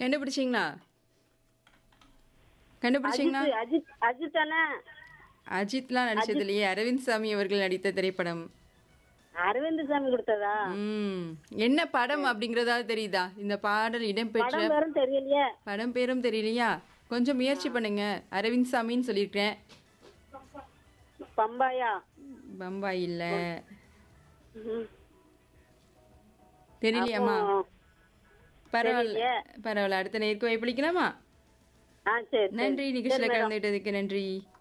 கண்டுபிடிச்சிங்களா கண்டுபிடிச்சிங்களா அஜித் அஜித் அஜித் தானே அஜித்லாம் நடிச்சது இல்லையே அரவிந்த் சாமி அவர்கள் நடித்த திரைப்படம் அரவிந்த் சாமி கொடுத்ததா ம் என்ன படம் அப்படிங்கறதாவது தெரியுதா இந்த பாடல் இடம்பெற்ற படம் பேரும் தெரியலையே படம் பேரும் தெரியலையா கொஞ்சம் முயற்சி பண்ணுங்க அரவிந்த் சாமின்னு சொல்லியிருக்கேன் பம்பாயா பம்பாய் இல்ல ம். தெரியலையாம்மா அப்போ, பரவாயில்ல தெரியலையே. பரவாயில்ல அடுத்த நேருக்கு வாய்ப்பளிக்கலாமா ஆ சரி சரி. நன்றி நிகழ்ச்சியில சரி, மேடம். கலந்துகிட்டதுக்கு நன்றி